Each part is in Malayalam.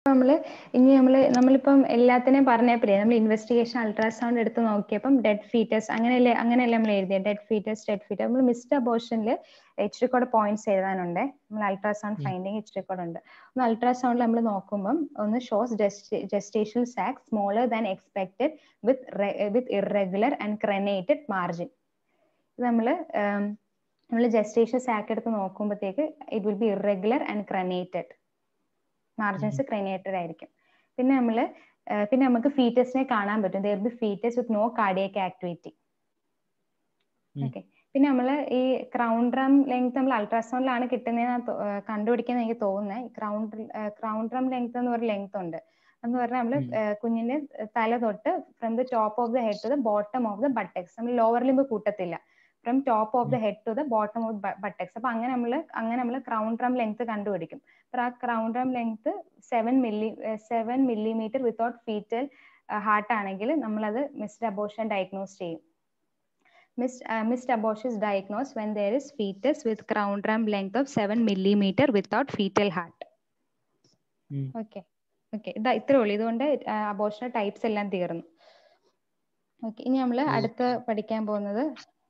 നമ്മൾ ഇനി നമ്മൾ നമ്മളിപ്പം എല്ലാത്തിനെയും പറഞ്ഞപ്പോഴേ നമ്മൾ ഇൻവെസ്റ്റിഗേഷൻ അൾട്രാസൗണ്ട് എടുത്ത് നോക്കിയപ്പം ഡെഡ് ഫീറ്റസ് അങ്ങനെയല്ലേ അങ്ങനെയല്ലേ നമ്മൾ എഴുതിയത് ഡെഡ് ഫീറ്റസ് ഡെഡ് ഫീറ്റസ് നമ്മൾ മിസ്ഡ് അബോഷനിൽ എച്ച് റെക്കോർഡ് പോയിന്റ്സ് എഴുതാനുണ്ട് നമ്മൾ അൾട്രാസൗണ്ട് ഫൈൻഡിങ് എച്ച് റെക്കോർഡ് ഉണ്ട് ഒന്ന് അൾട്രാസൗണ്ടിൽ നമ്മൾ നോക്കുമ്പം ഒന്ന് shows gestational sac smaller than expected with with irregular and crenated margin ഇത് നമ്മൾ നമ്മൾ ജസ്റ്റേഷൻ സാക്ക് എടുത്ത് നോക്കുമ്പോഴത്തേക്ക് it will be irregular and crenated margins crenated ആയിരിക്കും പിന്നെ നമ്മൾ പിന്നെ നമുക്ക് ഫീറ്റസിനെ കാണാൻ പറ്റും there be fetus with no cardiac activity okay പിന്നെ നമ്മൾ ഈ ക്രൗൺ ഡ്രം ലെങ്ത് നമ്മൾ അൾട്രാസൗണ്ടിലാണ് കിട്ടുന്നതെന്ന് കണ്ടുപിടിക്കുന്നത് എനിക്ക് തോന്നുന്നത് ക്രൗൺ ക്രൗൺ ഡ്രം ലെങ്ത് എന്ന് പറഞ്ഞ ലെങ്ത് ഉണ്ട് എന്ന് പറഞ്ഞാൽ നമ്മൾ കുഞ്ഞിന്റെ തല തൊട്ട് from the top of the head to the bottom of the buttocks നമ്മൾ ലോവർ ലിംബ് കൂട്ടത്തില്ല from top of the head to the bottom of buttocks അപ്പൊ അങ്ങനെ നമ്മൾ അങ്ങനെ നമ്മൾ ക്രൗൺ ഡ്രം ലെങ്ത് കണ്ടുപിടിക്കും അപ്പൊ ആ ക്രൗൺ ഡ്രം length seven milli seven millimetre without fetal heart ആണെങ്കിൽ നമ്മളത് മിസ്ഡ് അബോഷൻ ഡയഗ്നോസ് ചെയ്യും Missed, uh, missed abortion is diagnosed when there is fetus with crown drum length of 7 millimeter without fetal heart. Okay okay ഇതാ ഇത്രേ ഉള്ളൂ ഇതുകൊണ്ട് അബോഷൻ ടൈപ്സ് എല്ലാം തീർന്നു ഓക്കെ ഇനി നമ്മൾ അടുത്ത് പഠിക്കാൻ പോകുന്നത്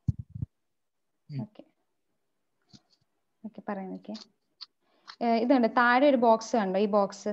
ഓക്കെ ഓക്കെ പറയാം ഓക്കെ ഇതുണ്ട് താഴെ ഒരു ബോക്സ് കണ്ടോ ഈ ബോക്സ്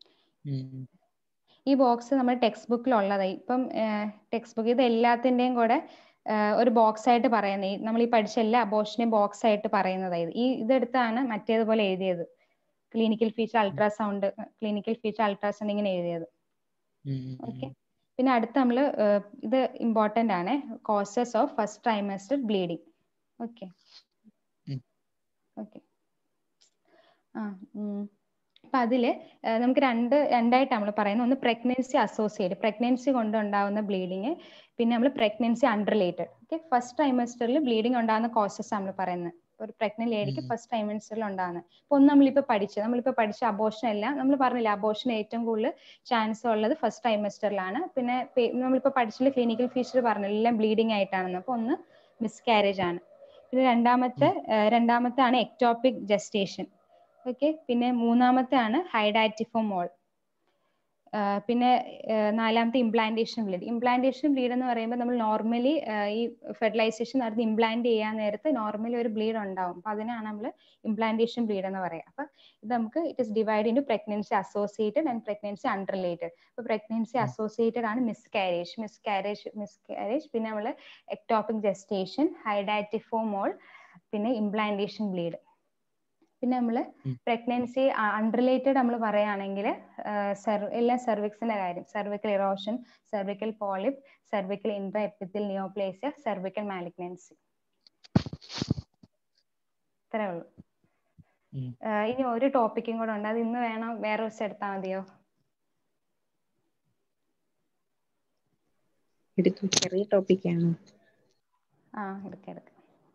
ഈ ബോക്സ് നമ്മുടെ ടെക്സ്റ്റ് ബുക്കിൽ ഉള്ളതായി ഇപ്പം ടെക്സ്റ്റ് ബുക്ക് ഇത് എല്ലാത്തിൻ്റെയും കൂടെ ഒരു ബോക്സ് ആയിട്ട് പറയുന്നത് നമ്മൾ ഈ പഠിച്ച എല്ലാ അബോഷനെയും ബോക്സ് ആയിട്ട് പറയുന്നതായത് ഈ ഇതെടുത്താണ് മറ്റേതുപോലെ എഴുതിയത് clinical feature ultrasound clinical feature ultrasound ഇങ്ങനെ എഴുതിയത് ഓക്കെ പിന്നെ അടുത്ത് നമ്മൾ ഇത് ഇമ്പോർട്ടൻ്റ് ആണ് causes of first trimester bleeding okay okay ആ അപ്പൊ അതില് നമുക്ക് രണ്ട് രണ്ടായിട്ട് നമ്മൾ പറയുന്നത് ഒന്ന് പ്രഗ്നൻസി അസോസിയേറ്റ് പ്രഗ്നൻസി കൊണ്ടുണ്ടാവുന്ന ബ്ലീഡിങ് പിന്നെ നമ്മൾ പ്രഗ്നൻസി അൺറിലേറ്റഡ് ഓക്കെ ഫസ്റ്റ് ട്രൈമസ്റ്ററിൽ ബ്ലീഡിങ് ഉണ്ടാകുന്ന കോസസ് നമ്മൾ പറയുന്നത് ഒരു പ്രഗ്നന്റ് ലേഡിക്ക് ഫസ്റ്റ് ട്രൈമസ്റ്ററിൽ ഉണ്ടാകുന്നത് അപ്പൊ ഒന്ന് നമ്മളിപ്പോ പഠിച്ചത് നമ്മളിപ്പോ പഠിച്ച അബോഷൻ എല്ലാം നമ്മൾ പറഞ്ഞില്ല അബോഷൻ ഏറ്റവും കൂടുതൽ ചാൻസ് ഉള്ളത് ഫസ്റ്റ് ട്രൈമസ്റ്ററിലാണ് പിന്നെ നമ്മളിപ്പോ പഠിച്ചില്ല ക്ലിനിക്കൽ ഫീച്ചർ പറഞ്ഞു എല്ലാം ബ്ലീഡിങ് ആയിട്ടാണെന്ന് അപ്പൊ ഒന്ന് മിസ്കാരേജ് ആണ് പിന്നെ രണ്ടാമത്തെ രണ്ടാമത്തെ ആണ് എക്ടോപിക് ജസ്റ്റേഷൻ ഓക്കെ പിന്നെ മൂന്നാമത്തെ ആണ് ഹൈഡാറ്റിഫോമോൾ പിന്നെ നാലാമത്തെ ഇംപ്ലാന്റേഷൻ ബ്ലീഡ് ഇംപ്ലാന്റേഷൻ ബ്ലീഡ് എന്ന് പറയുമ്പോൾ നമ്മൾ നോർമലി ഈ ഫെർട്ടിലൈസേഷൻ നടത്തി ഇംപ്ലാന്റ് ചെയ്യാൻ നേരത്ത് നോർമലി ഒരു ബ്ലീഡ് ഉണ്ടാവും അപ്പൊ അതിനാണ് നമ്മൾ ഇംപ്ലാന്റേഷൻ ബ്ലീഡ് എന്ന് പറയുക അപ്പൊ ഇത് നമുക്ക് it is divide in pregnancy associated and pregnancy unrelated അപ്പൊ പ്രഗ്നൻസി അസോസിയേറ്റഡ് ആണ് മിസ്കാരേജ് മിസ്കാരേജ് മിസ്കാരേജ് പിന്നെ നമ്മൾ എക്ടോപിക് ജസ്റ്റേഷൻ ഹൈഡാറ്റിഫോമോൾ പിന്നെ ഇംപ്ലാന്റേഷൻ ബ്ലീഡ് പിന്നെ നമ്മൾ പ്രഗ്നൻസി അൺറിലേറ്റഡ് നമ്മൾ പറയുകയാണെങ്കിൽ എല്ലാം സെർവിക്സിന്റെ കാര്യം cervical erosion cervical polyp cervical intra epithelial neoplasia cervical malignancy ഇത്രേ ഉള്ളൂ ഇനി ഒരു ടോപ്പിക്കും കൂടെ ഉണ്ട് അത് ഇന്ന് വേണം വേറെ ദിവസം എടുത്താൽ മതിയോ എടുക്കും ചെറിയ ടോപ്പിക്കാണ് ആ എടുക്കാം എടുക്കാം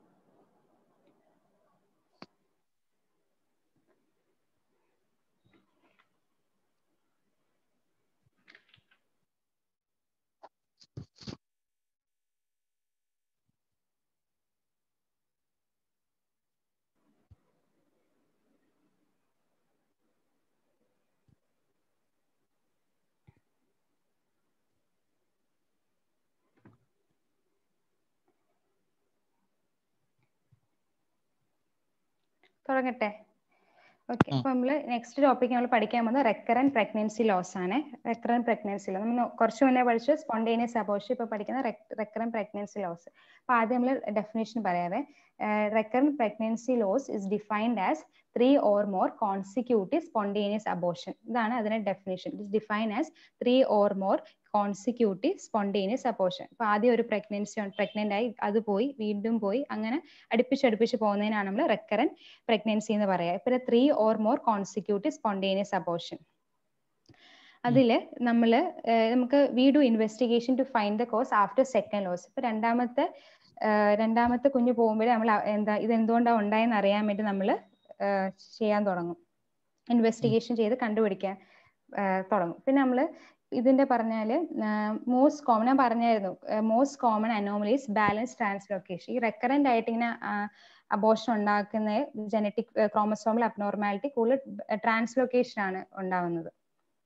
തുടങ്ങട്ടെ ഓക്കെ അപ്പൊ നമ്മള് നെക്സ്റ്റ് ടോപ്പിക് നമ്മൾ പഠിക്കാൻ പോകുന്നത് റെക്കറന്റ് പ്രഗ്നൻസി ലോസ് ആണ് റെക്കറന്റ് പ്രഗ്നൻസി ലോസ് നമ്മൾ കുറച്ച് മുന്നേ പഠിച്ചു സ്പോണ്ടേനിയസ് അബോഷൻ ഇപ്പൊ പഠിക്കുന്ന റെക്കറന്റ് പ്രഗ്നൻസി ലോസ് അപ്പൊ ആദ്യം നമ്മൾ ഡെഫിനേഷൻ പറയാവേ recurrent pregnancy loss is defined as three or more consecutive spontaneous abortion ഇതാണ് അതിന്റെ definition it define as three or more consecutive spontaneous abortion അപ്പൊ ആദ്യം ഒരു പ്രഗ്നൻസി പ്രഗ്നന്റ് ആയി അത് പോയി വീണ്ടും പോയി അങ്ങനെ അടുപ്പിച്ചടുപ്പിച്ച് പോകുന്നതിനാണ് നമ്മൾ റെക്കറന്റ് പ്രഗ്നൻസി എന്ന് പറയുക ഇപ്പൊ three or more consecutive spontaneous abortion അതില് നമ്മള് നമുക്ക് we do investigation to find the cause after second loss ഇപ്പൊ രണ്ടാമത്തെ രണ്ടാമത്തെ കുഞ്ഞ് പോകുമ്പോഴേ നമ്മൾ എന്താ ഇത് എന്തുകൊണ്ടാണ് ഉണ്ടായെന്ന് അറിയാൻ വേണ്ടി നമ്മൾ ചെയ്യാൻ തുടങ്ങും ഇൻവെസ്റ്റിഗേഷൻ ചെയ്ത് കണ്ടുപിടിക്കാൻ തുടങ്ങും പിന്നെ നമ്മൾ ഇതിന്റെ പറഞ്ഞാല് മോസ്റ്റ് കോമൺ ഞാൻ പറഞ്ഞായിരുന്നു most common anomalies balance translocation ഈ റെക്കറന്റ് ആയിട്ട് ഇങ്ങനെ അബോഷൻ ഉണ്ടാക്കുന്ന ജനറ്റിക് ക്രോമസോമൽ അബ്നോർമാലിറ്റി കൂടുതൽ ട്രാൻസ്ലൊക്കേഷൻ ആണ് ഉണ്ടാവുന്നത്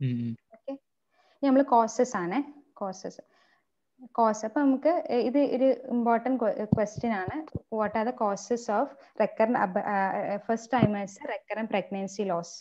ഓക്കെ നമ്മൾ കോസസ് ആണ് കോസസ് കോസ് അപ്പൊ നമുക്ക് ഇത് ഒരു ഇമ്പോർട്ടൻറ്റ് ക്വസ്റ്റ്യൻ ആണ് what are the causes of recurrent first trimesters recurrent pregnancy loss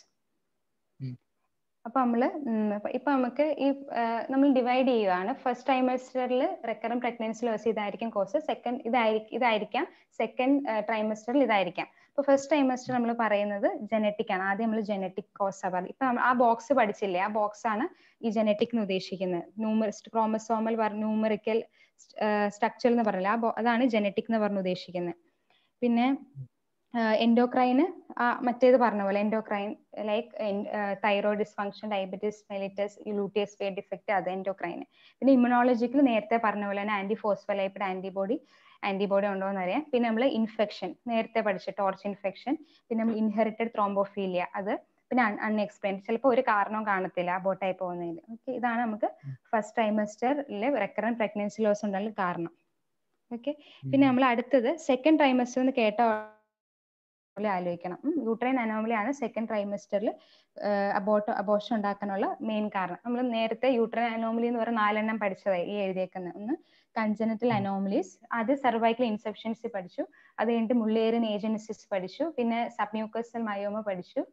അപ്പൊ നമ്മള് ഇപ്പൊ നമുക്ക് ഈ നമ്മൾ ഡിവൈഡ് ചെയ്യുകയാണ് ഫസ്റ്റ് ട്രൈമസ്റ്ററിൽ റെക്കറൻ പ്രഗ്നൻസി ലോസ് ഇതായിരിക്കും കോസ് സെക്കൻഡ് ഇതായിരിക്കും ഇതായിരിക്കാം സെക്കൻഡ് ട്രൈമസ്റ്ററിൽ ഇതായിരിക്കാം ഇപ്പൊ ഫസ്റ്റ് ട്രൈമസ്റ്റർ നമ്മൾ പറയുന്നത് ജനറ്റിക് ആണ് ആദ്യം നമ്മൾ ജനറ്റിക് കോസ് ആ ഇപ്പൊ ആ ബോക്സ് പഠിച്ചില്ലേ ആ ബോക്സ് ആണ് ഈ ജനറ്റിക് എന്ന് ഉദ്ദേശിക്കുന്നത് ന്യൂമർ ക്രോമസോമൽ ന്യൂമറിക്കൽ സ്ട്രക്ചർ എന്ന് പറയില്ല ആ അതാണ് ജനറ്റിക് എന്ന് പറഞ്ഞ് ഉദ്ദേശിക്കുന്നത് പിന്നെ എൻഡോക്രൈന് മറ്റേത് പറഞ്ഞ പോലെ endocrine like thyroid dysfunction diabetes mellitus luteal phase defect അത് എൻഡോക്രൈന് പിന്നെ ഇമ്മ്യൂണോളജിക്കൽ നേരത്തെ പറഞ്ഞ പോലെ തന്നെ ആന്റി ഫോസ്ഫലൈപ്പിഡ് ആന്റിബോഡി ആന്റിബോഡി ഉണ്ടോ എന്ന് അറിയാം പിന്നെ നമ്മൾ ഇൻഫെക്ഷൻ നേരത്തെ പഠിച്ച ടോർച്ച് ഇൻഫെക്ഷൻ പിന്നെ നമ്മൾ ഇൻഹെറിറ്റഡ് ത്രോംബോഫീലിയ അത് പിന്നെ അൺഎക്സ്പ്ലെയിൻ ചിലപ്പോൾ ഒരു കാരണവും കാണത്തില്ല അബോട്ടായി പോകുന്നതിൽ ഓക്കെ ഇതാണ് നമുക്ക് ഫസ്റ്റ് ട്രൈമസ്റ്ററിലെ റെക്കറൻ പ്രഗ്നൻസി ലോസ് ഉണ്ടാകുന്ന കാരണം ഓക്കെ പിന്നെ നമ്മൾ അടുത്തത് സെക്കൻഡ് ട്രൈമസ്റ്റർ എന്ന് കേട്ട ആലോചിക്കണം യൂട്രൈൻ അനോമലി ആണ് സെക്കൻഡ് ട്രൈമസ്റ്ററിൽ അബോട്ട് അബോഷൻ ഉണ്ടാക്കാനുള്ള മെയിൻ കാരണം നമ്മൾ നേരത്തെ യൂട്രൈൻ അനോമലി എന്ന് പറയുന്ന നാലെണ്ണം പഠിച്ചതായി ഈ എഴുതിയേക്കുന്നത് ഒന്ന് കൺജനറ്റൽ അനോമലീസ് അത് സർവൈക്കൽ ഇൻസെപ്ഷൻസി പഠിച്ചു അത് കഴിഞ്ഞിട്ട് മുള്ളേറിയൻ ഏജൻസിസ് പഠിച്ചു പിന്നെ സബ്മ്യൂക്കസൽ മയോമ പഠിച്ചു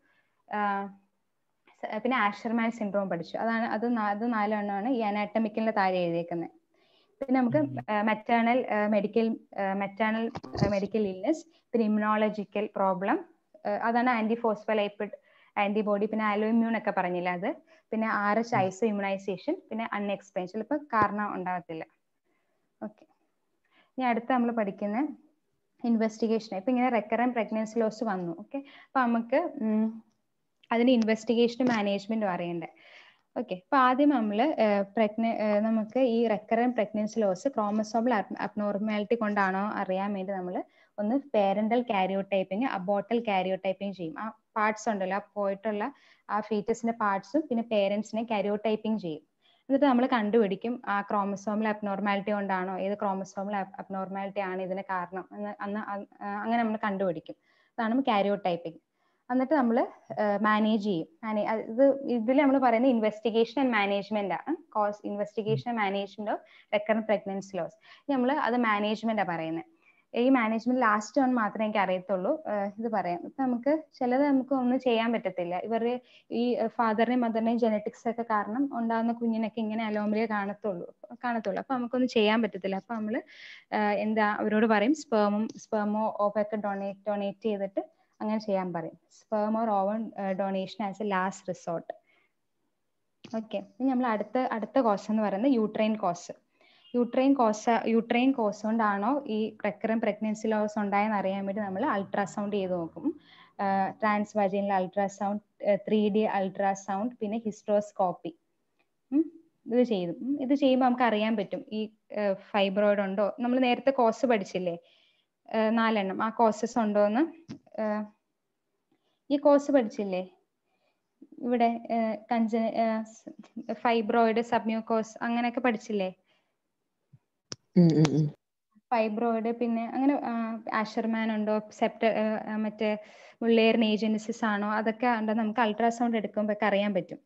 പിന്നെ ആഷർമാൻ സിൻഡ്രോം പഠിച്ചു അതാണ് അത് അത് നാലെണ്ണമാണ് ഈ അനാറ്റമിക്കലിന്റെ താഴെ എഴുതിയേക്കുന്നത് പിന്നെ നമുക്ക് maternal medical maternal medical illness പിന്നെ ഇമ്യൂണോളജിക്കൽ പ്രോബ്ലം അതാണ് ആന്റി ഫോസ്ഫലൈപ്പിഡ് ആന്റിബോഡി പിന്നെ ആലോഇമ്യൂൺ ഒക്കെ പറഞ്ഞില്ല അത് പിന്നെ ആർ എച്ച് ഐസോ ഇമ്യൂണൈസേഷൻ പിന്നെ അൺഎക്സ്പ്ലെയിൻ ചിലപ്പോൾ കാരണം ഉണ്ടാകത്തില്ല ഓക്കെ ഇനി അടുത്ത നമ്മൾ പഠിക്കുന്ന ഇൻവെസ്റ്റിഗേഷൻ ഇപ്പൊ ഇങ്ങനെ റെക്കറൻ പ്രഗ്നൻസി ലോസ് വന്നു ഓക്കെ അപ്പൊ നമുക്ക് അതിന് ഇൻവെസ്റ്റിഗേഷനും മാനേജ്മെന്റും അറിയണ്ടേ ഓക്കെ അപ്പൊ ആദ്യം നമ്മൾ പ്രഗ്ന നമുക്ക് ഈ recurrent pregnancy loss chromosomal abnormality കൊണ്ടാണോ അറിയാൻ വേണ്ടി നമ്മൾ ഒന്ന് പേരന്റൽ കാരിയോടൈപ്പിങ് അബോട്ടൽ കാരിയോടൈപ്പിങ് ചെയ്യും ആ പാർട്സ് ഉണ്ടല്ലോ ആ പോയിട്ടുള്ള ആ ഫീറ്റസിന്റെ പാർട്സും പിന്നെ പേരൻസിനെ കാരിയോടൈപ്പിംഗ് ചെയ്യും എന്നിട്ട് നമ്മൾ കണ്ടുപിടിക്കും ആ ക്രോമസോമൽ അബ്നോർമാലിറ്റി കൊണ്ടാണോ ഏത് ക്രോമസോമൽ അബ്നോർമാലിറ്റി ആണ് ഇതിന് കാരണം എന്ന് അന്ന് അങ്ങനെ നമ്മൾ കണ്ടുപിടിക്കും അതാണ് കാരിയോടൈപ്പിംഗ് എന്നിട്ട് നമ്മൾ മാനേജ് ചെയ്യും ഇത് ഇതിൽ നമ്മൾ പറയുന്നത് ഇൻവെസ്റ്റിഗേഷൻ ആൻഡ് മാനേജ്മെന്റ് ആണ് cause investigation management of recurrent pregnancy loss നമ്മൾ അത് മാനേജ്മെന്റ് പറയുന്നത് ഈ മാനേജ്മെന്റ് ലാസ്റ്റ് വൺ മാത്രമേ എനിക്ക് അറിയത്തുള്ളൂ ഇത് പറയാം ഇപ്പൊ നമുക്ക് ചിലത് നമുക്ക് ഒന്നും ചെയ്യാൻ പറ്റത്തില്ല ഇവരുടെ ഈ ഫാദറിനെയും മദറിനെയും ജനറ്റിക്സ് ഒക്കെ കാരണം ഉണ്ടാകുന്ന കുഞ്ഞിനൊക്കെ ഇങ്ങനെ അലോമലിയ കാണത്തുള്ളൂ കാണത്തുള്ളൂ അപ്പൊ നമുക്കൊന്നും ചെയ്യാൻ പറ്റത്തില്ല അപ്പൊ നമ്മൾ എന്താ അവരോട് പറയും സ്പേമും സ്പേമോ ഓവൊക്കെ ഡൊണേറ്റ് ഡൊണേറ്റ് ചെയ്തിട്ട് അങ്ങനെ ചെയ്യാൻ പറയും sperm or ovum donation as a last resort okay ഇനി നമ്മൾ അടുത്ത അടുത്ത കോസ് എന്ന് പറയുന്നത് uterine cause uterine cause uterine cause കൊണ്ടാണോ ഈ റെക്കറൻ പ്രഗ്നൻസി ലോസ് ഉണ്ടായെന്ന് അറിയാൻ വേണ്ടി നമ്മൾ അൾട്രാസൗണ്ട് ചെയ്ത് നോക്കും trans vaginal ultrasound three D ultrasound പിന്നെ ഹിസ്ട്രോസ്കോപ്പി ഇത് ചെയ്തു ഇത് ചെയ്യുമ്പോൾ നമുക്ക് അറിയാൻ പറ്റും ഈ ഫൈബ്രോയിഡ് ഉണ്ടോ നമ്മൾ നേരത്തെ കോസ് പഠിച്ചില്ലേ നാലെണ്ണം ആ കോസസ് ഉണ്ടോ എന്ന് ഈ കോസ് പഠിച്ചില്ലേ ഇവിടെ കഞ്ച ഫൈബ്രോയിഡ് സബ്മ്യൂക്കോസ് അങ്ങനെയൊക്കെ പഠിച്ചില്ലേ ഫൈബ്രോയിഡ് പിന്നെ അങ്ങനെ ആഷർമാൻ ഉണ്ടോ സെപ്റ്റ മറ്റേ മുള്ളേറിൻ ഏജൻസിസ് ആണോ അതൊക്കെ ഉണ്ടോ നമുക്ക് അൾട്രാസൗണ്ട് എടുക്കുമ്പോൾ ഒക്കെ അറിയാൻ പറ്റും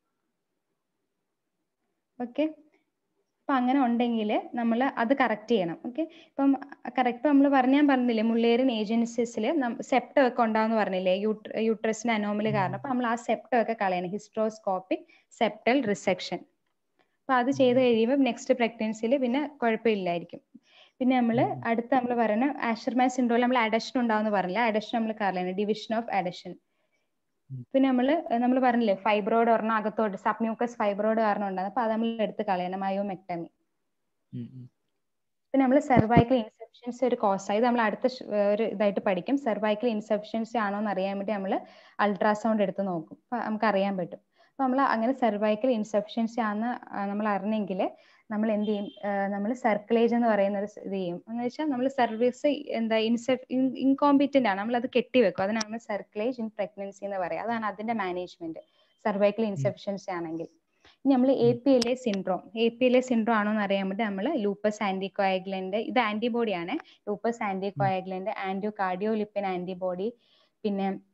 ഓക്കെ അപ്പൊ അങ്ങനെ ഉണ്ടെങ്കിൽ നമ്മൾ അത് കറക്റ്റ് ചെയ്യണം ഓക്കെ ഇപ്പം കറക്റ്റ് നമ്മൾ പറഞ്ഞ ഞാൻ പറഞ്ഞില്ലേ മുള്ളേറിൻ ഏജൻസിസിൽ സെപ്റ്റം ഒക്കെ ഉണ്ടാവുമെന്ന് പറഞ്ഞില്ലേ യൂട്രസിന്റെ അനോമലി കാരണം അപ്പൊ നമ്മൾ ആ സെപ്റ്റം ഒക്കെ കളയണം ഹിസ്ട്രോസ്കോപ്പിക് സെപ്റ്റൽ റിസെക്ഷൻ അപ്പൊ അത് ചെയ്ത് കഴിയുമ്പോൾ നെക്സ്റ്റ് പ്രഗ്നൻസിയിൽ പിന്നെ കുഴപ്പമില്ലായിരിക്കും പിന്നെ നമ്മൾ അടുത്ത നമ്മൾ പറയുന്ന ആഷർമാൻ സിൻഡ്രോം നമ്മൾ അഡഷൻ ഉണ്ടാവുന്ന പറഞ്ഞില്ല അഡഷൻ നമ്മൾ കളയണം ഡിവിഷൻ ഓഫ് അഡഷൻ പിന്നെ നമ്മൾ നമ്മൾ പറഞ്ഞില്ലേ ഫൈബ്രോയിഡ് ഒരെണ്ണം അകത്തോട്ട് സബ്മ്യൂക്കസ് ഫൈബ്രോയിഡ് കാരണം ഉണ്ടാകുന്നത് അപ്പൊ അത് നമ്മൾ എടുത്ത് കളയണം മയോമെക്ടമി പിന്നെ നമ്മൾ സെർവൈക്കൽ ഇൻസെപ്ഷൻസി ഒരു കോസ് ഇത് നമ്മൾ അടുത്ത ഒരു ഇതായിട്ട് പഠിക്കും സെർവൈക്കൽ ഇൻസെപ്ഷൻസി ആണോ എന്ന് അറിയാൻ വേണ്ടി നമ്മൾ അൾട്രാസൗണ്ട് എടുത്ത് നോക്കും അപ്പൊ നമുക്ക് അറിയാൻ പറ്റും അപ്പൊ നമ്മൾ അങ്ങനെ സെർവൈക്കൽ ഇൻസെപ്ഷൻസി ആണെന്ന് നമ്മൾ അറിഞ്ഞെങ്കിൽ നമ്മൾ എന്ത് ചെയ്യും നമ്മൾ സർക്കുലേജ് എന്ന് പറയുന്ന ഒരു ഇത് ചെയ്യും എന്ന് വെച്ചാൽ നമ്മൾ സർവീസ് എന്താ ഇൻസെപ് ഇൻകോമ്പിറ്റന്റ് ആണ് നമ്മൾ അത് കെട്ടിവെക്കും അതിനാണ് നമ്മൾ സർക്കുലേജ് ഇൻ പ്രഗ്നൻസി എന്ന് പറയുക അതാണ് അതിന്റെ മാനേജ്മെന്റ് സർവൈക്കൽ ഇൻസെപ്ഷൻസി ആണെങ്കിൽ ഇനി നമ്മൾ A P L A syndrome A P L A syndrome ആണോ എന്ന് അറിയാൻ വേണ്ടി നമ്മൾ ലൂപ്പസ് ആന്റികോയാഗ്ലന്റ് ഇത് ആന്റിബോഡി ആണ് ലൂപ്പസ് ആന്റികോയാഗ്ലന്റ് ആന്റിയോ കാർഡിയോലിപ്പിൻ ആന്റിബോഡി പിന്നെ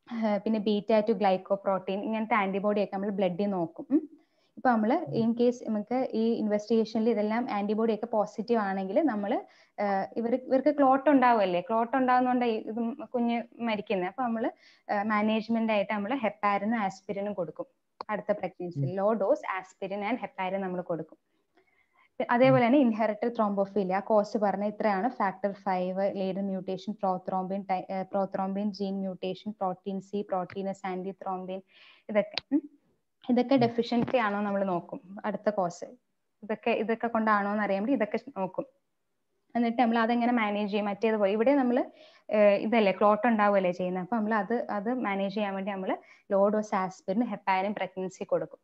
പിന്നെ ബീറ്റ ടു ഗ്ലൈക്കോ പ്രോട്ടീൻ ഇങ്ങനത്തെ ആന്റിബോഡി ഒക്കെ നമ്മൾ ബ്ലഡിൽ നോക്കും ഇപ്പൊ നമ്മൾ ഇൻ കേസ് നമുക്ക് ഈ ഇൻവെസ്റ്റിഗേഷനിൽ ഇതെല്ലാം ആന്റിബോഡി ഒക്കെ പോസിറ്റീവ് ആണെങ്കിൽ നമ്മൾ ഇവർ ഇവർക്ക് ക്ലോട്ട് ഉണ്ടാവുമല്ലേ ക്ലോട്ട് ഉണ്ടാവുന്നതുകൊണ്ട് ഇത് കുഞ്ഞ് മരിക്കുന്നത് അപ്പൊ നമ്മൾ മാനേജ്മെന്റ് ആയിട്ട് നമ്മൾ ഹെപ്പാരിനും ആസ്പിരിനും കൊടുക്കും അടുത്ത pregnancy low dose aspirin and heparin നമ്മൾ കൊടുക്കും അതേപോലെ തന്നെ ഇൻഹെറിറ്റൽ ത്രോംബോഫീലിയ കോസ്റ്റ് പറഞ്ഞ ഇത്രയാണ് factor five Leiden mutation prothrombin prothrombin gene mutation protein C proteins anti thrombin ഇതൊക്കെ ഇതൊക്കെ ഡെഫിഷ്യൻസി ആണോ നമ്മൾ നോക്കും അടുത്ത കോഴ്സ് ഇതൊക്കെ ഇതൊക്കെ കൊണ്ടാണോ എന്ന് അറിയാൻ വേണ്ടി ഇതൊക്കെ നോക്കും എന്നിട്ട് നമ്മൾ അതെങ്ങനെ മാനേജ് ചെയ്യും മറ്റേത് പോയി ഇവിടെ നമ്മൾ ഇതല്ലേ ക്ലോട്ട് ഉണ്ടാവുമല്ലേ ചെയ്യുന്നത് അപ്പൊ നമ്മൾ അത് അത് മാനേജ് ചെയ്യാൻ വേണ്ടി നമ്മൾ low dose aspirin heparin pregnancy കൊടുക്കും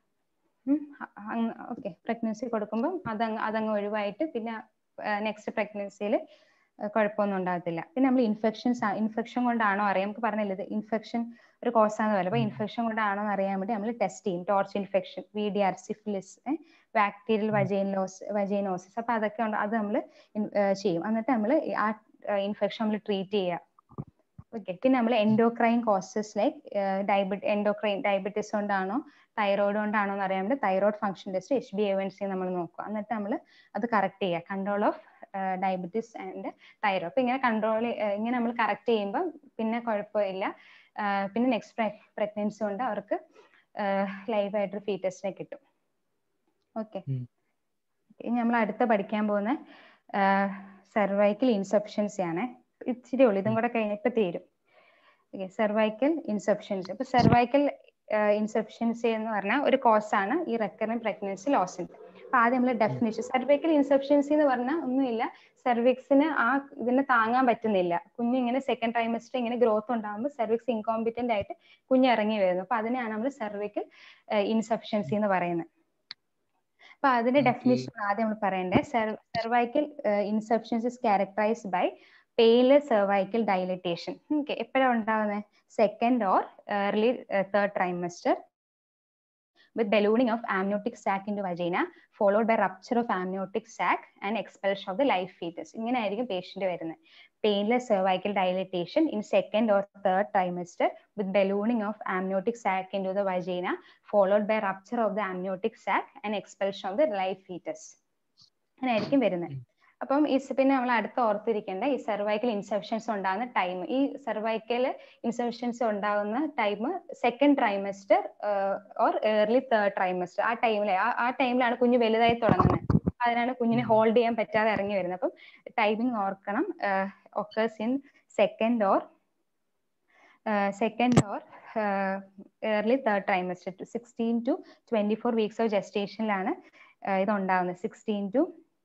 ഓക്കെ പ്രഗ്നൻസി കൊടുക്കുമ്പോൾ അതങ്ങ് അതങ്ങ് ഒഴിവായിട്ട് പിന്നെ നെക്സ്റ്റ് പ്രഗ്നൻസിയിൽ കുഴപ്പമൊന്നും ഉണ്ടാകത്തില്ല പിന്നെ നമ്മൾ ഇൻഫെക്ഷൻസ് ഇൻഫെക്ഷൻ കൊണ്ടാണോ അറിയാം നമുക്ക് പറഞ്ഞില്ല ഇത് ഇൻഫെക്ഷൻ ഒരു കോസാന്ന് പോലെ അപ്പൊ ഇൻഫെക്ഷൻ കൊണ്ടാണോ എന്ന് അറിയാൻ വേണ്ടി നമ്മൾ ടെസ്റ്റ് ചെയ്യും torch infection V D R syphilis bacterial vaginosis vaginosis അപ്പൊ അതൊക്കെ ഉണ്ട് അത് നമ്മൾ ചെയ്യും എന്നിട്ട് നമ്മൾ ആ ഇൻഫെക്ഷൻ നമ്മൾ ട്രീറ്റ് ചെയ്യുക ഓക്കെ പിന്നെ നമ്മൾ endocrine causes like diabetes endocrine diabetes കൊണ്ടാണോ തൈറോയിഡ് കൊണ്ടാണോ എന്ന് അറിയാൻ വേണ്ടി thyroid function test H B A C നമ്മൾ നോക്കുക എന്നിട്ട് നമ്മൾ അത് കറക്റ്റ് ചെയ്യുക control of diabetes and thyroid അപ്പൊ ഇങ്ങനെ കൺട്രോൾ ഇങ്ങനെ നമ്മൾ കറക്റ്റ് ചെയ്യുമ്പോൾ പിന്നെ കുഴപ്പമില്ല പിന്നെ നെക്സ്റ്റ് പ്രഗ്നൻസി കൊണ്ട് അവർക്ക് ലൈവായിട്ടൊരു ഫീറ്റസിനെ കിട്ടും ഓക്കെ ഇനി നമ്മൾ അടുത്ത പഠിക്കാൻ പോകുന്ന സെർവൈക്കൽ ഇൻസഫിഷ്യൻസി ആണ് ഇച്ചിരി ഉള്ളു ഇതും കൂടെ കഴിഞ്ഞിട്ട് തീരും ഓക്കെ സെർവൈക്കൽ ഇൻസഫിഷ്യൻസി അപ്പൊ സെർവൈക്കൽ ഇൻസഫിഷ്യൻസി എന്ന് പറഞ്ഞാൽ ഒരു കോസ് ആണ് ഈ റെക്കറിംഗ് പ്രഗ്നൻസി ലോസിന്റെ അപ്പൊ ആദ്യം നമ്മൾ ഡെഫിനേഷൻ സെർവൈക്കൽ ഇൻസഫിഷ്യൻസി എന്ന് പറഞ്ഞാൽ ഒന്നുമില്ല സെർവിക്സിന് ആ ഇതിനെ താങ്ങാൻ പറ്റുന്നില്ല കുഞ്ഞ് ഇങ്ങനെ സെക്കൻഡ് ട്രൈമസ്റ്റർ ഇങ്ങനെ ഗ്രോത്ത് ഉണ്ടാകുമ്പോൾ സെർവിക്സ് ഇൻകോമ്പിറ്റന്റ് ആയിട്ട് കുഞ്ഞ് ഇറങ്ങി വരുന്നു അപ്പൊ അതിനെയാണ് നമ്മൾ സെർവിക്കൽ ഇൻസഫിഷ്യൻസി എന്ന് പറയുന്നത് അപ്പൊ അതിന്റെ ഡെഫിനേഷൻ ആദ്യം നമ്മൾ പറയണ്ടേ cervical insufficiency characterized by painless cervical dilatation okay എപ്പോഴാണ് ഉണ്ടാകുന്നത് second or early third trimester with ballooning of amniotic sac into vagina followed by rupture of amniotic sac and expulsion of the live fetus ഇങ്ങനെ ആയിരിക്കും പേഷ്യന്റ് വരുന്നത് painless cervical dilatation in second or third trimester with ballooning of amniotic sac into the vagina followed by rupture of the amniotic sac and expulsion of the live fetus അങ്ങനെ ആയിരിക്കും വരുന്നത് അപ്പം ഈ പിന്നെ നമ്മൾ അടുത്ത് ഓർത്തിരിക്കേണ്ട ഈ സെർവൈക്കൽ ഇൻസഫിഷ്യൻസ് ഉണ്ടാകുന്ന ടൈം ഈ സെർവൈക്കൽ ഇൻസഫിഷ്യൻസ് ഉണ്ടാകുന്ന time second trimester or early third trimester ആ ടൈമിൽ ആ ടൈമിലാണ് കുഞ്ഞ് വലുതായി തുടങ്ങുന്നത് അതിനാണ് കുഞ്ഞിനെ ഹോൾഡ് ചെയ്യാൻ പറ്റാതെ ഇറങ്ങി വരുന്നത് അപ്പം ടൈമിംഗ് ഓർക്കണം occurs in second or second or early third trimester sixteen to twenty four weeks of ജസ്റ്റേഷനിലാണ് ഇത് ഉണ്ടാകുന്നത് sixteen to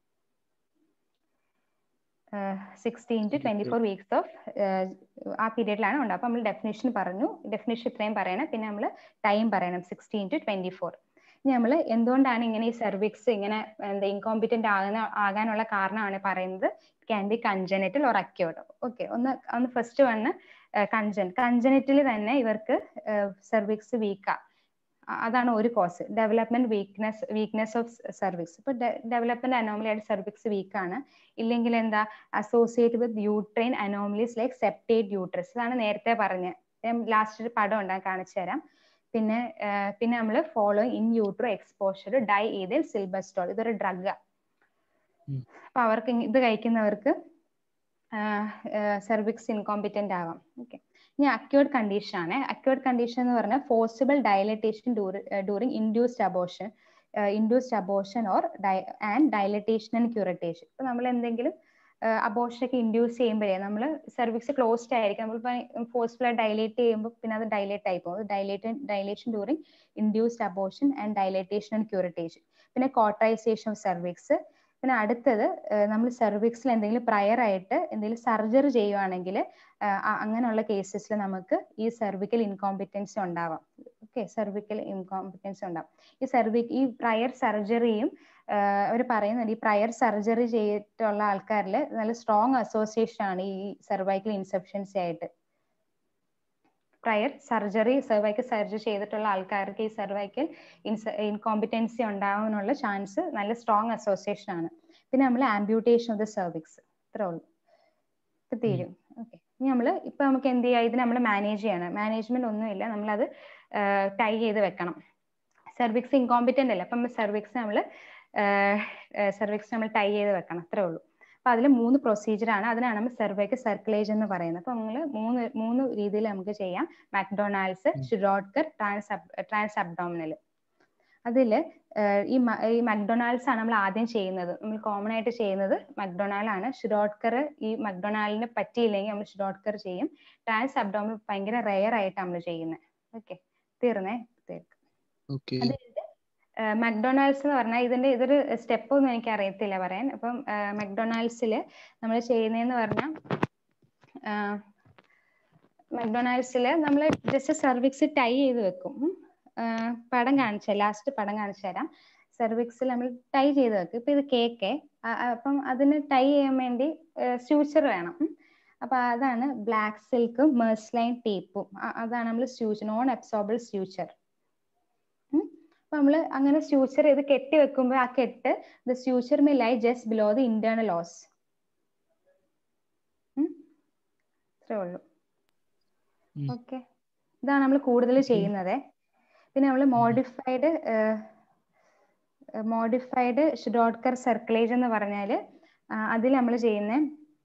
sixteen to twenty four weeks of ആ പീരീഡിലാണ് ഉണ്ടാവും അപ്പൊ നമ്മൾ ഡെഫിനേഷൻ പറഞ്ഞു ഡെഫിനേഷൻ ഇത്രയും പറയണം പിന്നെ നമ്മൾ ടൈം പറയണം സിക്സ്റ്റീൻ ടു ട്വന്റി ഫോർ നമ്മൾ എന്തുകൊണ്ടാണ് ഇങ്ങനെ ഈ സെർവിക്സ് ഇങ്ങനെ എന്താ ഇൻകോമ്പിറ്റന്റ് ആകുന്ന ആകാനുള്ള കാരണമാണ് പറയുന്നത് can be congenital or acquired okay ഒന്ന് ഒന്ന് ഫസ്റ്റ് വന്ന് കൺജൻ കൺജനറ്റിൽ തന്നെ ഇവർക്ക് സെർവിക്സ് വീക്കാ അതാണ് ഒരു cause development weakness weakness of cervix ഇപ്പൊ ഡെവലപ്മെന്റ് അനോമലി ആയിട്ട് സർവിക്സ് വീക്ക് ആണ് ഇല്ലെങ്കിൽ എന്താ associate with uterine anomalies like septate uterus ഇതാണ് നേരത്തെ പറഞ്ഞത് ലാസ്റ്റ് ഒരു പടം ഉണ്ടാ കാണിച്ചു തരാം പിന്നെ പിന്നെ നമ്മൾ follow in utero exposure diethylstilbestrol ഇതൊരു ഡ്രഗ് അപ്പൊ അവർക്ക് ഇത് കഴിക്കുന്നവർക്ക് സെർവിക്സ് ഇൻകോമ്പിറ്റന്റ് ആവാം ഓക്കെ ഇനി അക്യൂർഡ് കണ്ടീഷൻ ആണ് അക്യൂർഡ് കണ്ടീഷൻ എന്ന് പറഞ്ഞാൽ forcible dilatation during induced abortion induced abortion or and dilatation and curettage ഇപ്പൊ നമ്മൾ എന്തെങ്കിലും അബോഷൻ ഒക്കെ ഇൻഡ്യൂസ് ചെയ്യുമ്പോഴേ നമ്മൾ സർവിക്സ് ക്ലോസ്ഡ് ആയിരിക്കും നമ്മളിപ്പോൾ ഫോഴ്സ്ഫുൾ ഡയലേറ്റ് ചെയ്യുമ്പോൾ പിന്നെ അത് ഡയലേറ്റ് ആയി പോകും dilate dilation during induced abortion and dilatation and curettage പിന്നെ കോട്ടറൈസേഷൻ ഓഫ് സർവിക്സ് പിന്നെ അടുത്തത് നമ്മൾ സെർവിക്സിൽ എന്തെങ്കിലും പ്രയർ ആയിട്ട് എന്തെങ്കിലും സർജറി ചെയ്യുവാണെങ്കിൽ അങ്ങനെയുള്ള കേസസിൽ നമുക്ക് ഈ സെർവിക്കൽ ഇൻകോമ്പിറ്റൻസി ഉണ്ടാവാം ഓക്കെ സെർവിക്കൽ ഇൻകോമ്പിറ്റൻസി ഉണ്ടാവും ഈ സെർവി ഈ പ്രയർ സർജറിയും അവർ പറയുന്നുണ്ട് ഈ പ്രയർ സർജറി ചെയ്തിട്ടുള്ള ആൾക്കാരിൽ നല്ല സ്ട്രോങ് അസോസിയേഷൻ ആണ് ഈ സെർവൈക്കൽ ഇൻസഫിഷ്യൻസി ആയിട്ട് പ്രയർ സർജറി സെർവൈക്കൽ സർജറി ചെയ്തിട്ടുള്ള ആൾക്കാർക്ക് ഈ സെർവൈക്കൽ ഇൻസ ഇൻകോമ്പിറ്റൻസി ഉണ്ടാവാനുള്ള ചാൻസ് നല്ല സ്ട്രോങ് അസോസിയേഷൻ ആണ് പിന്നെ നമ്മൾ ആംബ്യൂട്ടേഷൻ ഓഫ് ദ സെർവിക്സ് ഇത്രേ ഉള്ളൂ ഇപ്പൊ തീരും ഓക്കെ ഇനി നമ്മൾ ഇപ്പൊ നമുക്ക് എന്ത് ചെയ്യാം ഇത് നമ്മൾ മാനേജ് ചെയ്യണം മാനേജ്മെന്റ് ഒന്നുമില്ല നമ്മളത് ടൈ ചെയ്ത് വെക്കണം സെർവിക്സ് ഇൻകോമ്പിറ്റന്റ് അല്ല അപ്പം സെർവിക്സ് നമ്മൾ സെർവിക്സ് നമ്മൾ ടൈ ചെയ്ത് വെക്കണം അത്രേ ഉള്ളൂ അപ്പൊ അതിൽ മൂന്ന് പ്രൊസീജിയർ ആണ് അതിനാണ് നമ്മൾ സെർവൈക്ക് സർക്കുലേജ് എന്ന് പറയുന്നത് അപ്പൊ നമ്മൾ മൂന്ന് മൂന്ന് രീതിയിൽ നമുക്ക് ചെയ്യാം McDonald's Shirodkar trans transabdominal അതിൽ ഈ ഈ മക്ഡൊണാൾഡ്സ് ആണ് നമ്മൾ ആദ്യം ചെയ്യുന്നത് നമ്മൾ കോമൺ ആയിട്ട് ചെയ്യുന്നത് മക്ഡൊണാൾഡ് ആണ് ഷിറോഡ്കർ ഈ മക്ഡൊണാൾഡിന് പറ്റിയില്ലെങ്കിൽ നമ്മൾ ഷിറോഡ്കർ ചെയ്യും ട്രാൻസ് അബ്ഡോമിനൽ ഭയങ്കര റെയർ ആയിട്ട് നമ്മൾ ചെയ്യുന്നത് ഓക്കെ തീർന്നേ തീർക്കും മക്ഡൊണാൾഡ്സ് എന്ന് പറഞ്ഞാൽ ഇതിന്റെ ഇതൊരു സ്റ്റെപ്പ് ഒന്നും എനിക്ക് അറിയത്തില്ല പറയാൻ അപ്പം മക്ഡൊണാൾഡ്സിൽ നമ്മൾ ചെയ്യുന്നതെന്ന് പറഞ്ഞാൽ മക്ഡൊണാൾഡ്സിൽ നമ്മൾ ജസ്റ്റ് സർവിക്സ് ടൈ ചെയ്ത് വെക്കും പടം കാണിച്ച ലാസ്റ്റ് പടം കാണിച്ചു തരാം സെർവിക്സിൽ നമ്മൾ ടൈ ചെയ്ത് വെക്കും ഇപ്പൊ ഇത് കേക്ക് അപ്പം അതിന് ടൈ ചെയ്യാൻ വേണ്ടി സ്യൂച്ചർ വേണം അപ്പൊ അതാണ് ബ്ലാക്ക് സിൽക്കും മേഴ്സ്ലൈൻ ടേപ്പും അതാണ് നമ്മൾ സ്യൂച്ചർ നോൺ അബ്സോർബിൾ സ്യൂച്ചർ അപ്പൊ നമ്മൾ അങ്ങനെ സ്യൂച്ചർ ചെയ്ത് കെട്ടി വെക്കുമ്പോൾ ആ കെട്ട് the suture may lie just below the internal os ഇത്രേ ഉള്ളൂ ഓക്കെ ഇതാണ് നമ്മൾ കൂടുതൽ ചെയ്യുന്നത് പിന്നെ നമ്മൾ മോഡിഫൈഡ് മോഡിഫൈഡ് ഷിഡോഡ്കർ സർക്കിളേജ് എന്ന് പറഞ്ഞാൽ അതിൽ നമ്മൾ ചെയ്യുന്ന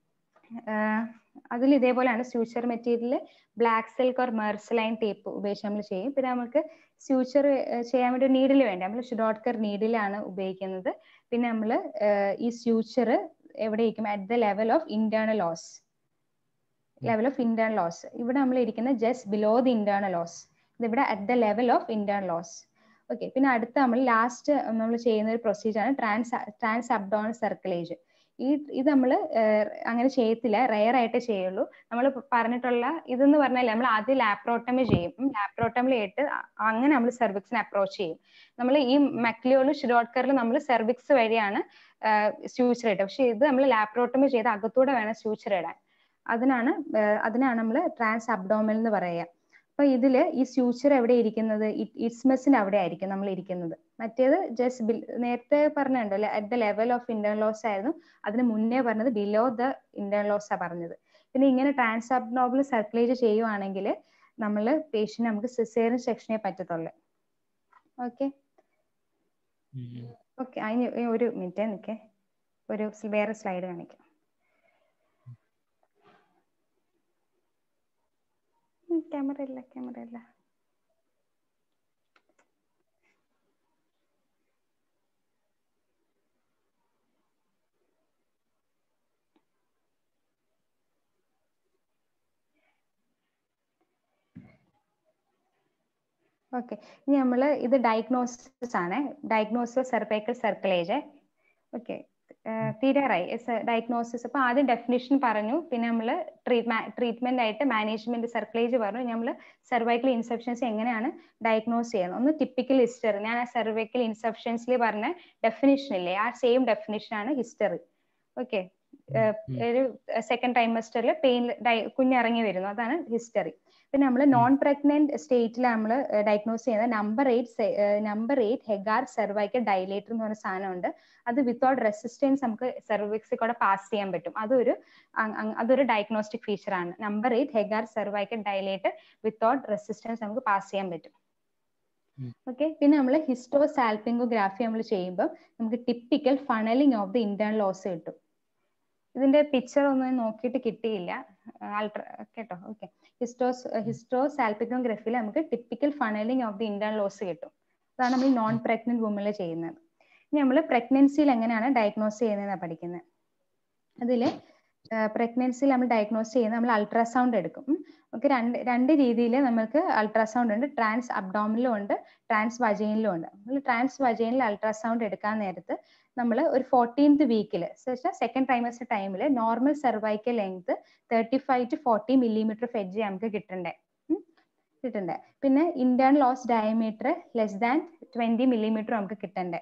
അതിൽ ഇതേപോലെയാണ് suture material black silk or mersilene tape ഉപയോഗിച്ച് നമ്മൾ ചെയ്യും പിന്നെ നമുക്ക് സ്യൂച്ചർ ചെയ്യാൻ വേണ്ടി നീഡിൽ വേണ്ട നമ്മൾ ഷിഡോഡ്കർ നീഡിലാണ് ഉപയോഗിക്കുന്നത് പിന്നെ നമ്മൾ ഈ സ്യൂച്ചർ എവിടെ ഇരിക്കും at the level of internal os level of internal os ഇവിടെ നമ്മൾ ഇരിക്കുന്നത് just below the internal os ഇതിവിടെ at the level of internal os okay പിന്നെ അടുത്ത നമ്മൾ ലാസ്റ്റ് നമ്മൾ ചെയ്യുന്ന ഒരു പ്രൊസീജിയർ ആണ് ട്രാൻസ് ട്രാൻസ് അബ്ഡോണൽ സർക്കിളേജ് ഈ ഇത് നമ്മൾ അങ്ങനെ ചെയ്യത്തില്ല റെയർ ആയിട്ട് ചെയ്യുള്ളൂ നമ്മൾ പറഞ്ഞിട്ടുള്ള ഇതെന്ന് പറഞ്ഞാൽ നമ്മൾ ആദ്യം ലാപ്രോട്ടമി ചെയ്യും ലാപ്രോട്ടമി ആയിട്ട് അങ്ങനെ നമ്മൾ സെർവിക്സിനെ അപ്രോച്ച് ചെയ്യും നമ്മൾ ഈ മക്ലിയോളും ഷിഡോട്ട്കറിലും നമ്മൾ സെർവിക്സ് വഴിയാണ് സ്യൂച്ചർ ഇടുക പക്ഷെ ഇത് നമ്മൾ ലാപ്രോട്ടമി ചെയ്ത് അകത്തൂടെ വേണം സ്യൂച്ചർ ഇടാൻ അതിനാണ് അതിനാണ് നമ്മൾ ട്രാൻസ് അബ്ഡോമൽ എന്ന് പറയുക അപ്പൊ ഇതില് ഈ സ്യൂച്ചർ എവിടെ ഇരിക്കുന്നത് ഇസ്മസിന്റെ അവിടെ ആയിരിക്കും നമ്മൾ ഇരിക്കുന്നത് മറ്റേത് ജസ്റ്റ് നേരത്തെ പറഞ്ഞിട്ടുണ്ടല്ലോ at the level of internal os ആയിരുന്നു അതിന് മുന്നേ പറഞ്ഞത് ബിലോ ദ ഇന്റേണൽ ലോസ് ആ പറഞ്ഞത് പിന്നെ ഇങ്ങനെ ട്രാൻസ് അബ്ഡോമൽ സർക്കുലേറ്റ് ചെയ്യുവാണെങ്കിൽ നമ്മൾ പേഷ്യന്റ് നമുക്ക് സിസേറിയൻ സെക്ഷനെ പറ്റത്തുള്ളൂ ഓക്കെ ഓക്കെ അതിന് ഒരു മിനിറ്റ് നിൽക്കേ ഒരു വേറെ സ്ലൈഡ് കാണിക്കാം ക്യാമറ ഇല്ല ക്യാമറ ഇല്ല ഓക്കെ ഇനി നമ്മൾ ഇത് ഡയഗ്നോസിസ് ആണ് ഡയഗ്നോസിസ് സെർവൈക്കൽ സർക്കിളേജ് ഓക്കെ തീരാറായി ഡയഗ്നോസിസ് അപ്പൊ ആദ്യം ഡെഫിനിഷൻ പറഞ്ഞു പിന്നെ നമ്മൾ ട്രീറ്റ്മെന്റ് ആയിട്ട് മാനേജ്മെന്റ് സർക്കുലേജ് പറഞ്ഞു നമ്മൾ സെർവൈക്കൽ ഇൻസെപ്ഷൻസ് എങ്ങനെയാണ് ഡയഗ്നോസ് ചെയ്യുന്നത് ഒന്ന് ടിപ്പിക്കൽ ഹിസ്റ്ററി ഞാൻ ആ സെർവൈക്കൽ ഇൻസെപ്ഷൻസിൽ പറഞ്ഞ ഡെഫിനിഷൻ ഇല്ലേ ആ സെയിം ഡെഫിനിഷൻ ആണ് ഹിസ്റ്ററി ഓക്കെ ഒരു സെക്കൻഡ് ടൈമസ്റ്ററിൽ പെയിൻ കുഞ്ഞിറങ്ങി വരുന്നു അതാണ് ഹിസ്റ്ററി പിന്നെ നമ്മൾ നോൺ പ്രഗ്നന്റ് സ്റ്റേറ്റിൽ നമ്മൾ ഡയഗ്നോസ് ചെയ്യുന്ന number eight number eight Hegar cervical dilator എന്ന് പറഞ്ഞ സാധനമുണ്ട് അത് വിത്തൗട്ട് റെസിസ്റ്റൻസ് നമുക്ക് സെർവിക്സിൽ കൂടെ പാസ് ചെയ്യാൻ പറ്റും അതൊരു അതൊരു ഡയഗ്നോസ്റ്റിക് ഫീച്ചർ ആണ് number eight Hegar cervical dilator without resistance നമുക്ക് പാസ് ചെയ്യാൻ പറ്റും ഓക്കെ പിന്നെ നമ്മൾ ഹിസ്റ്റോ സാൽപിംഗോഗ്രാഫി നമ്മൾ ചെയ്യുമ്പോൾ നമുക്ക് typical funneling of the internal os കിട്ടും ഇതിന്റെ പിക്ചർ ഒന്നും നോക്കിയിട്ട് കിട്ടിയില്ല അൾട്ര കേട്ടോ ഓക്കെ ഹിസ്റ്റോസ് ഹിസ്റ്റോ സാൽപിക്കോഗ്രഫിയിൽ നമുക്ക് typical funneling of the internal os കിട്ടും അതാണ് നമ്മൾ നോൺ പ്രഗ്നന്റ് വുമണിൽ ചെയ്യുന്നത് ഇനി നമ്മൾ പ്രഗ്നൻസിയിൽ എങ്ങനെയാണ് ഡയഗ്നോസ് ചെയ്യുന്നതെന്നാണ് പഠിക്കുന്നത് അതിൽ പ്രഗ്നൻസിയിൽ നമ്മൾ ഡയഗ്നോസ് ചെയ്യുന്നത് നമ്മൾ അൾട്രാസൗണ്ട് എടുക്കും നമുക്ക് രണ്ട് രണ്ട് രീതിയിൽ നമുക്ക് അൾട്രാസൗണ്ട് ഉണ്ട് ട്രാൻസ് അബ്ഡോമിനിലും ഉണ്ട് ട്രാൻസ് വജൈനിലും ഉണ്ട് നമ്മൾ ട്രാൻസ് വജൈനിൽ അൾട്രാസൗണ്ട് എടുക്കാൻ നേരത്ത് നമ്മൾ ഒരു ഫോർട്ടീൻത് വീക്കിൽ സെക്കൻഡ് ട്രൈമസ്റ്റർ ടൈമിൽ normal cervical length thirty five to forty millimetre ഫെഡ്ജ് നമുക്ക് കിട്ടണ്ടേ കിട്ടണ്ടേ പിന്നെ internal os diameter less than twenty millimetre നമുക്ക് കിട്ടണ്ടേ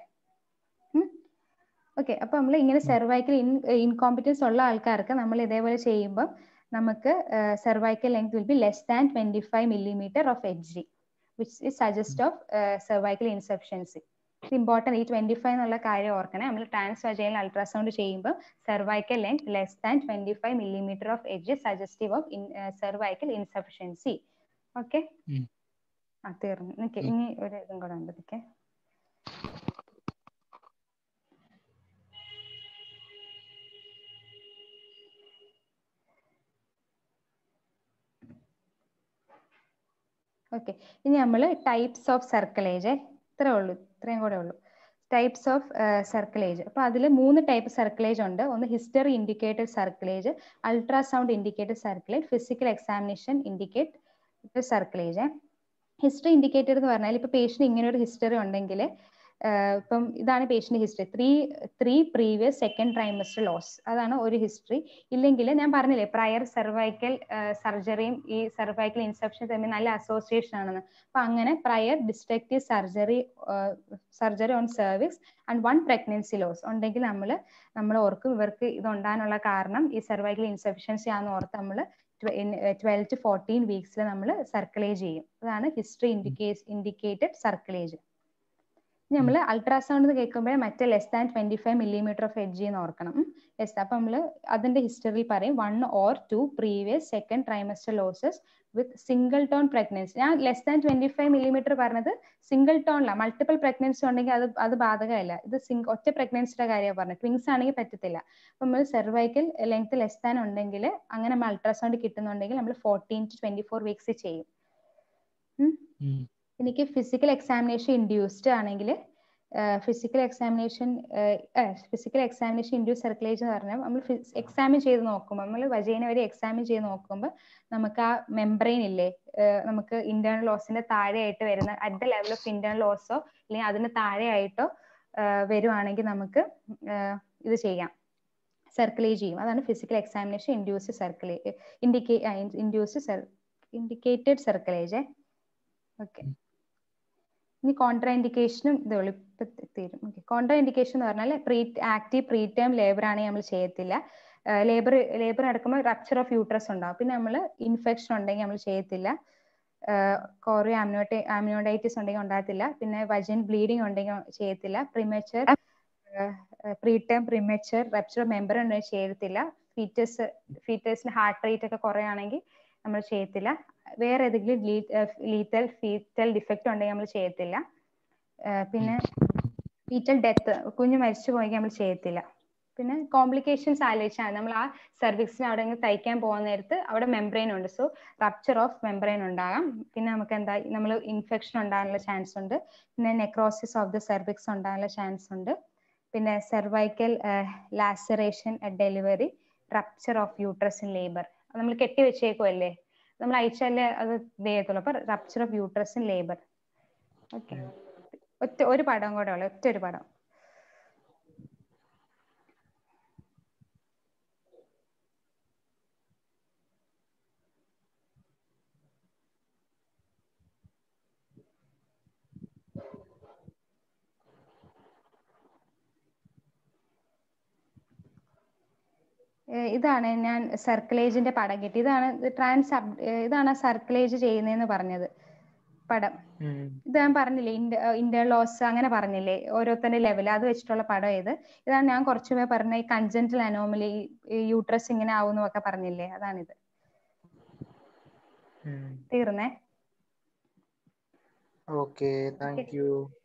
ഓക്കെ അപ്പൊ നമ്മൾ ഇങ്ങനെ സെർവൈക്കൽ ഇൻ ഇൻകോമ്പിറ്റൻസ് ഉള്ള ആൾക്കാർക്ക് നമ്മൾ ഇതേപോലെ ചെയ്യുമ്പോൾ നമുക്ക് cervical length will be less than twenty five millimetre of H G which is suggest of cervical insufficiency important ഈ ട്വന്റി ഫൈവ് എന്നുള്ള കാര്യം ഓർക്കണേ നമ്മൾ ട്രാൻസ് വജൈനൽ അൾട്രാസൗണ്ട് ചെയ്യുമ്പോൾ cervical length less than twenty five millimetre of edge suggestive of cervical insufficiency okay ഉം. ആ തീർന്നു നിക്ക് ഉം. ഇനി ഒരു ഇതും കൂടെ ഉണ്ട് നിക്ക് ഓക്കെ ഇനി നമ്മൾ ടൈപ്സ് ഓഫ് സർക്കിളേജ് ഇത്രേ ഉള്ളൂ ഇത്രയും കൂടെ ഉള്ളൂ ടൈപ്സ് ഓഫ് സർക്കിളേജ് അപ്പൊ അതിൽ മൂന്ന് ടൈപ്പ് സർക്കിളേജ് ഉണ്ട് ഒന്ന് history indicated cerclage ultrasound indicated cerclage physical examination indicate cerclage history indicated എന്ന് പറഞ്ഞാൽ ഇപ്പൊ പേഷ്യന്റ് ഇങ്ങനെ ഒരു ഹിസ്റ്ററി ഉണ്ടെങ്കിൽ ഇപ്പം ഇതാണ് patient history three three previous second trimester loss അതാണ് ഒരു ഹിസ്റ്ററി ഇല്ലെങ്കിൽ ഞാൻ പറഞ്ഞില്ലേ പ്രയർ സെർവൈക്കൽ സർജറിയും ഈ സെർവൈക്കൽ ഇൻസെപ്ഷൻ തമ്മിൽ നല്ല അസോസിയേഷൻ ആണെന്ന് അപ്പൊ അങ്ങനെ prior destructive surgery surgery on cervix and one pregnancy loss ഉണ്ടെങ്കിൽ നമ്മൾ നമ്മൾ ഓർക്കും ഇവർക്ക് ഇത് ഉണ്ടാകാനുള്ള കാരണം ഈ സെർവൈക്കൽ ഇൻസഫിഷ്യൻസി ആണെന്ന് ഓർത്ത് നമ്മൾ ട്വൽവ് ടു ഫോർട്ടീൻ വീക്സിൽ നമ്മൾ സർക്കുലേജ് ചെയ്യും അതാണ് ഹിസ്റ്ററി ഇൻഡിക്കേ ഇൻഡിക്കേറ്റഡ് സർക്കുലേജ് നമ്മൾ അൾട്രാസൗണ്ട് എന്ന് കേൾക്കുമ്പോൾ മറ്റേ less than twenty five millimetre of edge എന്ന് ഓർക്കണം യെസ് അപ്പൊ നമ്മൾ അതിന്റെ ഹിസ്റ്ററി പറയും one or two previous second trimester losses with singleton pregnancy ഞാൻ less than twenty five millimetre പറഞ്ഞത് സിംഗിൾ ടോണിലാണ് മൾട്ടിപ്പിൾ പ്രഗ്നൻസി ഉണ്ടെങ്കിൽ അത് അത് ബാധകമല്ല ഇത് സിംഗ് ഒറ്റ പ്രഗ്നൻസിയുടെ കാര്യമാണ് പറഞ്ഞത് ട്വിങ്സ് ആണെങ്കിൽ പറ്റത്തില്ല അപ്പൊ നമ്മൾ സെർവൈക്കൽ ലെങ്ത് ലെസ് ദാൻ ഉണ്ടെങ്കിൽ അങ്ങനെ നമ്മൾ അൾട്രാസൗണ്ട് കിട്ടുന്നുണ്ടെങ്കിൽ നമ്മൾ fourteen to twenty four weeks ചെയ്യും എനിക്ക് ഫിസിക്കൽ എക്സാമിനേഷൻ ഇൻഡ്യൂസ്ഡ് ആണെങ്കിൽ physical examination physical examination induce circulation എന്ന് പറഞ്ഞാൽ നമ്മൾ എക്സാമിൻ ചെയ്ത് നോക്കുമ്പോൾ നമ്മൾ വജൈന വരെ എക്സാമിൻ ചെയ്ത് നോക്കുമ്പോൾ നമുക്ക് ആ മെംബ്രെയിൻ ഇല്ലേ നമുക്ക് ഇന്റേണൽ ലോസിന്റെ താഴെയായിട്ട് വരുന്ന at the level of internal ലോസോ അല്ലെങ്കിൽ അതിന് താഴെയായിട്ടോ വരുവാണെങ്കിൽ നമുക്ക് ഇത് ചെയ്യാം സർക്കുലേറ്റ് ചെയ്യും അതാണ് ഫിസിക്കൽ എക്സാമിനേഷൻ ഇൻഡ്യൂസ് സർക്കുലേ ഇൻഡിക്കേ ഇൻഡ്യൂസ് ഇൻഡിക്കേറ്റഡ് സർക്കുലേജ് ഓക്കെ ഇനി കോൺട്രാ ഇൻഡിക്കേഷനും ഇതുള്ളൂ ഇപ്പൊ തീരും ഓക്കെ കോൺട്രാ ഇൻഡിക്കേഷൻ എന്ന് പറഞ്ഞാൽ pre active preterm labour ആണെങ്കിൽ നമ്മൾ ചെയ്യത്തില്ല ലേബർ ലേബർ നടക്കുമ്പോൾ റപ്ചർ ഓഫ് യൂട്രസ് ഉണ്ടാവും പിന്നെ നമ്മൾ ഇൻഫെക്ഷൻ ഉണ്ടെങ്കിൽ നമ്മൾ ചെയ്യത്തില്ല കോറിയോ ആമിനോട്ടൈ ആമിനോഡൈറ്റിസ് ഉണ്ടെങ്കിൽ ഉണ്ടാകത്തില്ല പിന്നെ വജൻ ബ്ലീഡിങ് ഉണ്ടെങ്കിൽ ചെയ്യത്തില്ല premature preterm premature rupture member ഉണ്ടെങ്കിൽ ചെയ്യത്തില്ല ഫീറ്റേഴ്സ് ഫീറ്റേഴ്സിന് ഹാർട്ട് റേറ്റ് ഒക്കെ കുറയാണെങ്കിൽ നമ്മൾ ചെയ്യത്തില്ല വേറെ ഏതെങ്കിലും ലീറ്റൽ ഫീറ്റൽ ഡിഫക്റ്റ് ഉണ്ടെങ്കിൽ നമ്മൾ ചെയ്യത്തില്ല പിന്നെ ഫീറ്റൽ ഡെത്ത് കുഞ്ഞ് മരിച്ചു പോയെങ്കിൽ നമ്മൾ ചെയ്യത്തില്ല പിന്നെ കോംപ്ലിക്കേഷൻസ് ആലോചിച്ചാൽ നമ്മൾ ആ സർവീസിന് അവിടെ തയ്ക്കാൻ പോകുന്ന നേരത്ത് അവിടെ മെംബ്രെയിൻ ഉണ്ട് സോ റപ്ചർ ഓഫ് മെംബ്രെയിൻ ഉണ്ടാകാം പിന്നെ നമുക്ക് എന്താ നമ്മൾ ഇൻഫെക്ഷൻ ഉണ്ടാകാനുള്ള ചാൻസ് ഉണ്ട് പിന്നെ നെക്രോസിസ് ഓഫ് ദ സെർവിക്സ് ഉണ്ടാകാനുള്ള ചാൻസ് ഉണ്ട് പിന്നെ cervical laceration at delivery rupture of uterus in labour നമ്മൾ കെട്ടി വെച്ചേക്കുമല്ലേ നമ്മൾ അയച്ചാലേ അത് ചെയ്യത്തുള്ളൂ അപ്പൊ rupture of uterus in labour okay ഒറ്റ ഒരു പടം കൂടെ ഉള്ളു ഒറ്റ ഒരു പടം ഇതാണ് ഞാൻ സർക്കിളേജിന്റെ പടം കിട്ടി ഇതാണ് ട്രാൻസ് ഇതാണ് സർക്കിളേജ് ചെയ്യുന്നതെന്ന് പറഞ്ഞത് പടം ഇത് ഞാൻ പറഞ്ഞില്ലേ ഇന്റർലോസ് അങ്ങനെ പറഞ്ഞില്ലേ ഓരോരുത്തരുടെ ലെവൽ അത് വെച്ചിട്ടുള്ള പടം ഇത് ഇതാണ് ഞാൻ കുറച്ചുപേ പറഞ്ഞ ഈ കൺജന്റൽ അനോമലി യൂട്രസ് ഇങ്ങനെ ആവുന്നു ഒക്കെ പറഞ്ഞില്ലേ അതാണിത് തീർന്നേ ഓക്കെ താങ്ക് യു